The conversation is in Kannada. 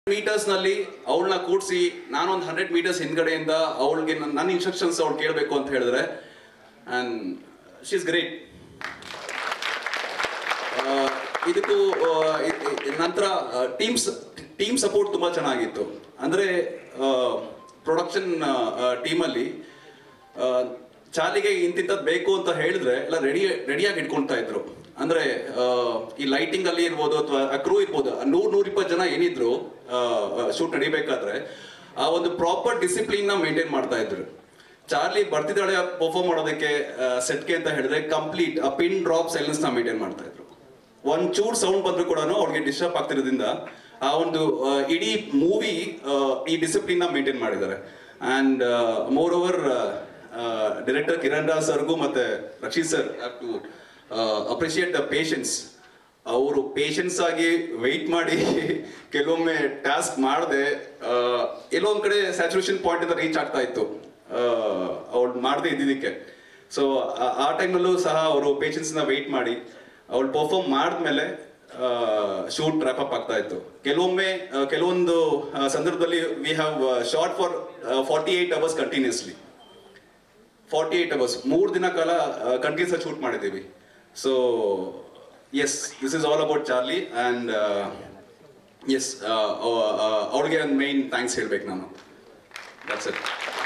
ಮೀಟರ್ಸ್ ನಲ್ಲಿ ಅವಳನ್ನ ಕೂಡಿಸಿ ನಾನೊಂದು ಹಂಡ್ರೆಡ್ ಮೀಟರ್ಸ್ ಹಿಂದ್ಗಡೆಯಿಂದ ಅವಳಿಗೆ ನನ್ನ ಇನ್ಸ್ಟ್ರಕ್ಷನ್ಸ್ ಅವಳು ಕೇಳಬೇಕು ಅಂತ ಹೇಳಿದ್ರೆ ಅಂಡ್ ಶಿ ಇಸ್ ಗ್ರೇಟ್ ಇದಕ್ಕೂ ಆ, ಇ- ಇ- ನಂತರ ಟೀಮ್ಸ್ ಟೀಮ್ ಸಪೋರ್ಟ್ ತುಂಬಾ ಚೆನ್ನಾಗಿತ್ತು ಅಂದ್ರೆ ಪ್ರೊಡಕ್ಷನ್ ಟೀಮಲ್ಲಿ ಚಾಲಿಗೆ ಇಂತಿಂತದ್ ಬೇಕು ಅಂತ ಹೇಳಿದ್ರೆ ಎಲ್ಲ ರೆಡಿ ರೆಡಿಯಾಗಿ ಇಟ್ಕೊಳ್ತಾ ಇದ್ರು ಅಂದ್ರೆ ಆ, ಈ ಲೈಟಿಂಗ್ ಅಲ್ಲಿ ಇರ್ಬೋದು ಅಥವಾ ಕ್ರೂ ಇರ್ಬೋದು ನೂರ್ ನೂರ ಇಪ್ಪತ್ತು ಜನ ಏನಿದ್ರು ಶೂಟ್ ನಡಿಬೇಕಾದ್ರೆ ಆ ಒಂದು ಪ್ರಾಪರ್ ಡಿಸಿಪ್ಲಿನ್ ನ ಮೇಂಟೈನ್ ಮಾಡ್ತಾ ಇದ್ರು ಚಾರ್ಲಿ ಬರ್ತಿದ್ದಾಳೆ ಪರ್ಫಾರ್ಮ್ ಮಾಡೋದಕ್ಕೆ ಸೆಟ್ಗೆ ಅಂತ ಹೇಳಿದ್ರೆ ಕಂಪ್ಲೀಟ್ ಆ ಪಿನ್ ಡ್ರಾಪ್ ಸೈಲೆನ್ಸ್ ನ ಮೇಂಟೈನ್ ಮಾಡ್ತಾ ಇದ್ರು ಒಂದ್ ಚೂರ್ ಸೌಂಡ್ ಬಂದ್ರು ಕೂಡ ಅವ್ರಿಗೆ ಡಿಸ್ಟರ್ಬ್ ಆಗ್ತಿರೋದ್ರಿಂದ ಆ ಒಂದು ಆ, ಇಡೀ ಮೂವಿ ಈ ಡಿಸಿಪ್ಲಿನ್ ನ ಮೇಂಟೈನ್ ಮಾಡಿದ್ದಾರೆ and more over director Kiran Raj ಸರ್ಗೂ ಮತ್ತೆ Rakshit sir have to appreciate the patience ಅವರು ಪೇಷನ್ಸ್ ಆಗಿ ವೆಯ್ಟ್ ಮಾಡಿ ಕೆಲವೊಮ್ಮೆ ಟಾಸ್ಕ್ ಮಾಡದೆ ಎಲ್ಲೋ ಒಂದ್ ಕಡೆ ಸ್ಯಾಚುರೇಷನ್ ಪಾಯಿಂಟ್ ಇಂದ ರೀಚ್ ಆಗ್ತಾ ಇತ್ತು ಅವಳು ಮಾಡದೆ ಇದ್ದಿದ್ದಕ್ಕೆ ಸೊ ಆ ಟೈಮಲ್ಲೂ ಸಹ ಅವರು ಪೇಷನ್ಸ್ ನ ವೆಯ್ಟ್ ಮಾಡಿ ಅವಳು ಪರ್ಫಾರ್ಮ್ ಮಾಡಿದ್ಮೇಲೆ ಶೂಟ್ ರ್ಯಾಪ್ ಅಪ್ ಆಗ್ತಾ ಇತ್ತು ಕೆಲವೊಮ್ಮೆ ಆ, ಕೆಲವೊಂದು ಆ, ಸಂದರ್ಭದಲ್ಲಿ we have shot for forty eight hours continuously forty eight hours ಮೂರು ದಿನ ಕಾಲ ಕಂಟಿನ್ಯೂಸ್ ಆಗಿ ಶೂಟ್ ಮಾಡಿದ್ದೀವಿ so yes this is all about Charlie and yes ಅವಳಿಗೆ ಒಂದು ಮೈನ್ ಥ್ಯಾಂಕ್ಸ್ ಹೇಳ್ಬೇಕು ನಾನು ದಟ್ಸ್ ಇಟ್